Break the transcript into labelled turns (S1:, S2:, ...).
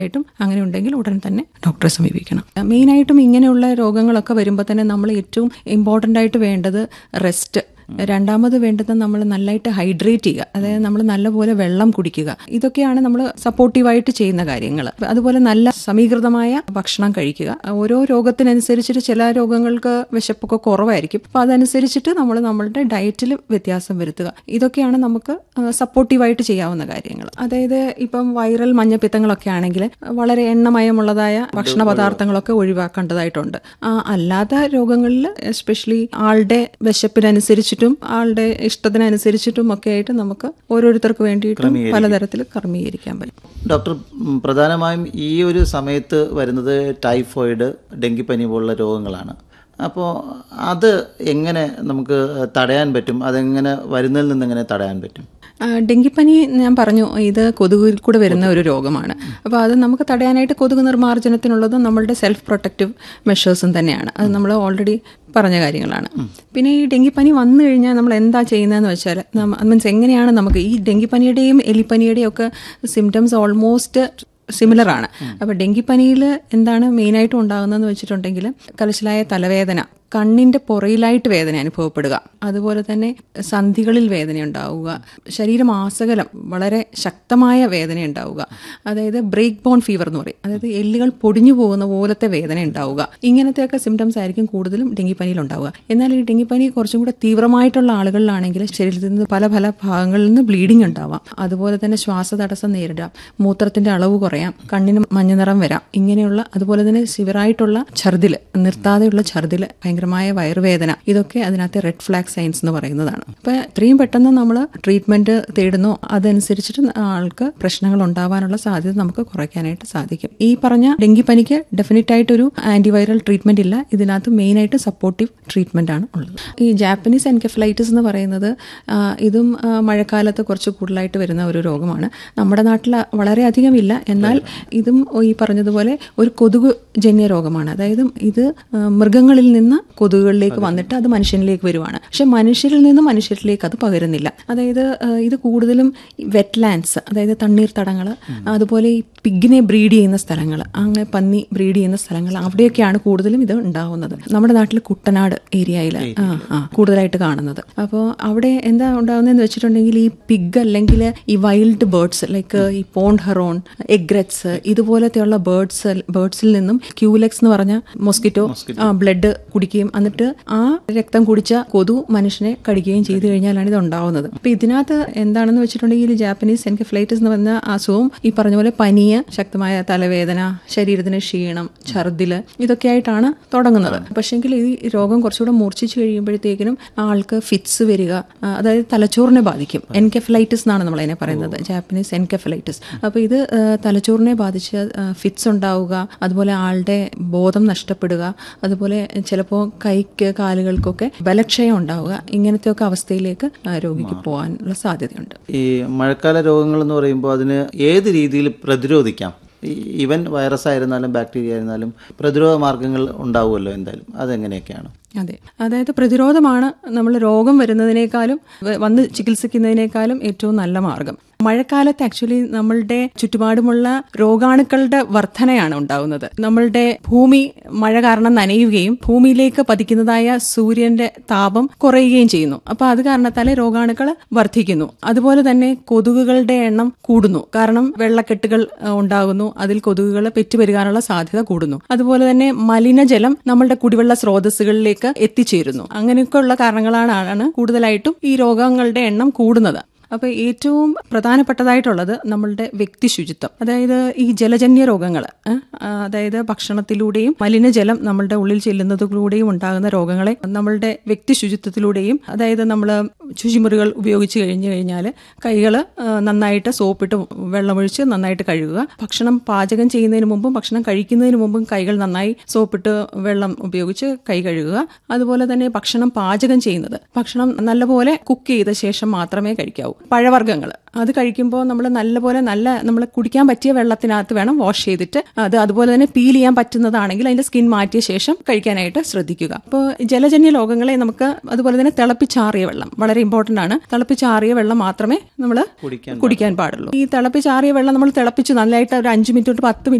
S1: ആയിട്ടും അങ്ങനെ ഉണ്ടെങ്കിൽ ഉടൻ തന്നെ ഡോക്ടറെ സമീപിക്കണം മെയിനായിട്ടും ഇങ്ങനെയുള്ള രോഗങ്ങളൊക്കെ വരുമ്പോൾ തന്നെ നമ്മൾ ഏറ്റവും ഇമ്പോർട്ടൻ്റ് ആയിട്ട് വേണ്ടത് റെസ്റ്റ് രണ്ടാമത് വേണ്ടത് നമ്മൾ നല്ലതായിട്ട് ഹൈഡ്രേറ്റ് ചെയ്യുക അതായത് നമ്മൾ നല്ലപോലെ വെള്ളം കുടിക്കുക ഇതൊക്കെയാണ് നമ്മൾ സപ്പോർട്ടീവായിട്ട് ചെയ്യുന്ന കാര്യങ്ങൾ അതുപോലെ നല്ല സമീകൃതമായ ഭക്ഷണം കഴിക്കുക ഓരോ രോഗത്തിനനുസരിച്ചിട്ട് ചില രോഗങ്ങൾക്ക് വിശപ്പൊക്കെ കുറവായിരിക്കും അപ്പോൾ അതനുസരിച്ചിട്ട് നമ്മൾ നമ്മളുടെ ഡയറ്റിൽ വ്യത്യാസം വരുത്തുക ഇതൊക്കെയാണ് നമുക്ക് സപ്പോർട്ടീവായിട്ട് ചെയ്യാവുന്ന കാര്യങ്ങൾ അതായത് ഇപ്പം വൈറൽ മഞ്ഞപ്പിത്തങ്ങളൊക്കെ ആണെങ്കിൽ വളരെ എണ്ണമയമുള്ളതായ ഭക്ഷണ പദാർത്ഥങ്ങളൊക്കെ ഒഴിവാക്കേണ്ടതായിട്ടുണ്ട് ആ, അല്ലാത്ത രോഗങ്ങളിൽ എസ്പെഷ്യലി ആളുടെ വിശപ്പിനനുസരിച്ചിട്ടും ആളുടെ ഇഷ്ടത്തിനനുസരിച്ചിട്ടും ഒക്കെ ആയിട്ട് നമുക്ക് ഓരോരുത്തർക്ക് വേണ്ടിയിട്ടും പലതരത്തിൽ ക്രമീകരിക്കാൻ പറ്റും
S2: ഡോക്ടർ ഉം, പ്രധാനമായും ഈ ഒരു സമയത്ത് വരുന്നത് ടൈഫോയിഡ് ഡെങ്കിപ്പനി പോലുള്ള രോഗങ്ങളാണ് അപ്പോൾ അത് എങ്ങനെ നമുക്ക് തടയാൻ പറ്റും അതെങ്ങനെ വരുന്നതിൽ നിന്ന് എങ്ങനെ തടയാൻ പറ്റും
S1: ആ, ഡെങ്കിപ്പനി ഞാൻ പറഞ്ഞു ഇത് കൊതുകിൽ കൂടെ വരുന്ന ഒരു രോഗമാണ് അപ്പോൾ അത് നമുക്ക് തടയാനായിട്ട് കൊതുക് നിർമ്മാർജ്ജനത്തിനുള്ളതും നമ്മളുടെ സെൽഫ് പ്രൊട്ടക്റ്റീവ് മെഷേഴ്സും തന്നെയാണ് അത് നമ്മൾ ഓൾറെഡി പറഞ്ഞ കാര്യങ്ങളാണ് പിന്നെ ഈ ഡെങ്കിപ്പനി വന്നു കഴിഞ്ഞാൽ നമ്മൾ എന്താ ചെയ്യുന്നതെന്ന് വെച്ചാൽ മീൻസ് എങ്ങനെയാണ് നമുക്ക് ഈ ഡെങ്കിപ്പനിയുടെയും എലിപ്പനിയുടെയും ഒക്കെ സിംറ്റംസ് ഓൾമോസ്റ്റ് സിമിലർ ആണ് അപ്പോൾ ഡെങ്കിപ്പനിയിൽ എന്താണ് മെയിനായിട്ടും ഉണ്ടാകുന്നതെന്ന് വെച്ചിട്ടുണ്ടെങ്കിൽ കലശലായ തലവേദന കണ്ണിന്റെ പുറയിലായിട്ട് വേദന അനുഭവപ്പെടുക അതുപോലെ തന്നെ സന്ധികളിൽ വേദന ഉണ്ടാവുക ശരീരമാസകലം വളരെ ശക്തമായ വേദന ഉണ്ടാവുക അതായത് ബ്രേക്ക് ബോൺ ഫീവർ എന്ന് പറയും അതായത് എല്ലുകൾ പൊടിഞ്ഞു പോകുന്ന പോലത്തെ വേദന ഉണ്ടാവുക ഇങ്ങനത്തെയൊക്കെ സിംറ്റംസ് ആയിരിക്കും കൂടുതലും ഡെങ്കിപ്പനിയിൽ ഉണ്ടാവുക എന്നാൽ ഈ ഡെങ്കിപ്പനി കുറച്ചും കൂടെ തീവ്രമായിട്ടുള്ള ആളുകളിലാണെങ്കിൽ ശരീരത്തിൽ നിന്ന് പല പല ഭാഗങ്ങളിൽ നിന്ന് ബ്ലീഡിംഗ് ഉണ്ടാവാം അതുപോലെ തന്നെ ശ്വാസതടസ്സം നേരിടാം മൂത്രത്തിന്റെ അളവ് കുറയാം കണ്ണിന് മഞ്ഞനിറം വരാം ഇങ്ങനെയുള്ള അതുപോലെ തന്നെ സിവിറായിട്ടുള്ള ഛർദിൽ നിർത്താതെയുള്ള ഛർദിൽ ഭയങ്കരമായ വയറുവേദന ഇതൊക്കെ അതിനകത്ത് റെഡ് ഫ്ലാഗ് സൈൻസ് എന്ന് പറയുന്നതാണ് അപ്പൊ എത്രയും പെട്ടെന്ന് നമ്മൾ ട്രീറ്റ്മെന്റ് തേടുന്നോ അതനുസരിച്ചിട്ട് ആൾക്ക് പ്രശ്നങ്ങൾ ഉണ്ടാവാനുള്ള സാധ്യത നമുക്ക് കുറയ്ക്കാനായിട്ട് സാധിക്കും ഈ പറഞ്ഞ ഡെങ്കിപ്പനിക്ക് ഡെഫിനറ്റ് ആയിട്ടൊരു ആന്റിവൈറൽ ട്രീറ്റ്മെന്റ് ഇല്ല ഇതിനകത്ത് മെയിൻ ആയിട്ട് സപ്പോർട്ടീവ് ട്രീറ്റ്മെന്റ് ആണ് ഉള്ളത് ഈ ജാപ്പനീസ് എൻകെഫലൈറ്റിസ് എന്ന് പറയുന്നത് ആ, ഇതും ആ, മഴക്കാലത്ത് കുറച്ച് കൂടുതലായിട്ട് വരുന്ന ഒരു രോഗമാണ് നമ്മുടെ നാട്ടിൽ വളരെ അധികം ഇല്ല എന്നാൽ ഇതും ഈ പറഞ്ഞതുപോലെ ഒരു കൊതുക് ജന്യ രോഗമാണ് അതായത് ഇത് ആ, മൃഗങ്ങളിൽ നിന്ന് കൊതുകുകളിലേക്ക് വന്നിട്ട് അത് മനുഷ്യനിലേക്ക് വരുവാണ് പക്ഷെ മനുഷ്യരിൽ നിന്ന് മനുഷ്യരിലേക്ക് അത് പകരുന്നില്ല അതായത് ആ, ഇത് കൂടുതലും വെറ്റ്ലാൻഡ്സ് അതായത് തണ്ണീർത്തടങ്ങൾ അതുപോലെ ഈ പിഗിനെ ബ്രീഡ് ചെയ്യുന്ന സ്ഥലങ്ങൾ അങ്ങനെ പന്നി ബ്രീഡ് ചെയ്യുന്ന സ്ഥലങ്ങൾ അവിടെയൊക്കെയാണ് കൂടുതലും ഇത് ഉണ്ടാവുന്നത് നമ്മുടെ നാട്ടിൽ കുട്ടനാട് ഏരിയയിൽ ആ ആ കൂടുതലായിട്ട് കാണുന്നത് അപ്പോൾ അവിടെ എന്താ ഉണ്ടാകുന്നതെന്ന് വെച്ചിട്ടുണ്ടെങ്കിൽ ഈ പിഗ് അല്ലെങ്കിൽ ഈ വൈൽഡ് ബേർഡ്സ് ലൈക്ക് ഈ പോണ്ട് ഹെറോൺ എഗ്രറ്റ്സ് ഇതുപോലത്തെയുള്ള ബേർഡ്സ് ബേർഡ്സിൽ നിന്നും ക്യൂലെക്സ് എന്ന് പറഞ്ഞ മൊസ്കിറ്റോ ബ്ലഡ് കുടിക്കുകയും എന്നിട്ട് ആ രക്തം കുടിച്ച കൊതു മനുഷ്യനെ കടിക്കുകയും ചെയ്തു കഴിഞ്ഞാലാണ് ഇത് ഉണ്ടാവുന്നത് അപ്പൊ ഇതിനകത്ത് എന്താണെന്ന് വെച്ചിട്ടുണ്ടെങ്കിൽ ഈ ജാപ്പനീസ് എൻകെഫ്ലൈറ്റിസ് എന്ന് പറഞ്ഞ അസുഖവും ഈ പറഞ്ഞ പോലെ പനിയ ശക്തമായ തലവേദന ശരീരത്തിന് ക്ഷീണം ഛർദില് ഇതൊക്കെ ആയിട്ടാണ് തുടങ്ങുന്നത് പക്ഷെങ്കിൽ ഈ രോഗം കുറച്ചുകൂടെ മൂർച്ഛിച്ചു കഴിയുമ്പോഴത്തേക്കിനും ആൾക്ക് ഫിറ്റ്സ് വരിക ആ, അതായത് തലച്ചോറിനെ ബാധിക്കും എൻകെഫലൈറ്റിസ് എന്നാണ് നമ്മൾ അതിനെ പറയുന്നത് ജാപ്പനീസ് എൻകെഫലൈറ്റിസ് അപ്പോൾ ഇത് ആ, തലച്ചോറിനെ ബാധിച്ച് ഫിറ്റ്സ് ഉണ്ടാവുക അതുപോലെ ആളുടെ ബോധം നഷ്ടപ്പെടുക അതുപോലെ ചിലപ്പോൾ കൈക്ക് കാലുകൾക്കൊക്കെ ബലക്ഷയം ഉണ്ടാവുക ഇങ്ങനത്തെയൊക്കെ അവസ്ഥയിലേക്ക് ആ, രോഗിക്ക് പോകാനുള്ള സാധ്യതയുണ്ട്
S2: ഈ മഴക്കാല രോഗങ്ങൾ എന്ന് പറയുമ്പോൾ അതിന് ഏത് രീതിയിൽ പ്രതിരോധിക്കാം ഈ ഈവൻ വൈറസ് ആയിരുന്നാലും ബാക്ടീരിയ ആയിരുന്നാലും പ്രതിരോധ മാർഗങ്ങൾ ഉണ്ടാവുമല്ലോ എന്തായാലും അതെങ്ങനെയൊക്കെയാണ്
S1: അതെ അതായത് പ്രതിരോധമാണ് നമ്മൾ രോഗം വരുന്നതിനേക്കാളും വ- വന്ന് ചികിത്സിക്കുന്നതിനേക്കാളും ഏറ്റവും നല്ല മാർഗം മഴക്കാലത്ത് ആക്ച്വലി നമ്മളുടെ ചുറ്റുപാടുമുള്ള രോഗാണുക്കളുടെ വർധനയാണ് ഉണ്ടാകുന്നത് നമ്മളുടെ ഭൂമി മഴ കാരണം നനയുകയും ഭൂമിയിലേക്ക് പതിക്കുന്നതായ സൂര്യന്റെ താപം കുറയുകയും ചെയ്യുന്നു അപ്പൊ അത് കാരണത്താൽ രോഗാണുക്കൾ വർദ്ധിക്കുന്നു അതുപോലെ തന്നെ കൊതുകുകളുടെ എണ്ണം കൂടുന്നു കാരണം വെള്ളക്കെട്ടുകൾ ആ, ഉണ്ടാകുന്നു അതിൽ കൊതുകുകൾ പെറ്റുപെരുകാനുള്ള സാധ്യത കൂടുന്നു അതുപോലെ തന്നെ മലിനജലം നമ്മളുടെ കുടിവെള്ള സ്രോതസ്സുകളിലേക്ക് എത്തിച്ചേരുന്നു അങ്ങനെയൊക്കെയുള്ള കാരണങ്ങളാണ് ആണ് കൂടുതലായിട്ടും ഈ രോഗങ്ങളുടെ എണ്ണം കൂടുന്നത് അപ്പൊ ഏറ്റവും പ്രധാനപ്പെട്ടതായിട്ടുള്ളത് നമ്മളുടെ വ്യക്തി ശുചിത്വം അതായത് ഈ ജലജന്യ രോഗങ്ങൾ അതായത് ഭക്ഷണത്തിലൂടെയും മലിനജലം നമ്മളുടെ ഉള്ളിൽ ചെല്ലുന്നതിലൂടെയും ഉണ്ടാകുന്ന രോഗങ്ങളെ നമ്മളുടെ വ്യക്തി ശുചിത്വത്തിലൂടെയും അതായത് നമ്മൾ ശുചിമുറികൾ ഉപയോഗിച്ച് കഴിഞ്ഞു കഴിഞ്ഞാൽ കൈകൾ നന്നായിട്ട് സോപ്പിട്ട് വെള്ളമൊഴിച്ച് നന്നായിട്ട് കഴുകുക ഭക്ഷണം പാചകം ചെയ്യുന്നതിന് മുമ്പും ഭക്ഷണം കഴിക്കുന്നതിന് മുമ്പും കൈകൾ നന്നായി സോപ്പിട്ട് വെള്ളം ഉപയോഗിച്ച് കൈ കഴുകുക അതുപോലെ തന്നെ ഭക്ഷണം പാചകം ചെയ്യുന്നത് ഭക്ഷണം നല്ലപോലെ കുക്ക് ചെയ്ത ശേഷം മാത്രമേ കഴിക്കാവൂ പഴവർഗ്ഗങ്ങൾ അത് കഴിക്കുമ്പോൾ നമ്മൾ നല്ലപോലെ നല്ല നമ്മൾ കുടിക്കാൻ പറ്റിയ വെള്ളത്തിനകത്ത് വേണം വാഷ് ചെയ്തിട്ട് അത് അതുപോലെ തന്നെ പീൽ ചെയ്യാൻ പറ്റുന്നതാണെങ്കിൽ അതിന്റെ സ്കിൻ മാറ്റിയ ശേഷം കഴിക്കാനായിട്ട് ശ്രദ്ധിക്കുക അപ്പോൾ ജലജന്യ രോഗങ്ങളെ നമുക്ക് അതുപോലെ തന്നെ തിളപ്പിച്ചാറിയ വെള്ളം വളരെ ഇമ്പോർട്ടന്റ് ആണ് തിളപ്പിച്ചാറിയ വെള്ളം മാത്രമേ നമ്മൾ
S2: കുടിക്കാൻ
S1: കുടിക്കാൻ പാടുള്ളൂ ഈ തിളപ്പിച്ചാറിയ വെള്ളം നമ്മൾ തിളപ്പിച്ച് നല്ലതായിട്ട് ഒരു അഞ്ച് മിനിറ്റ് തൊട്ട് പത്ത് മിനിറ്റ്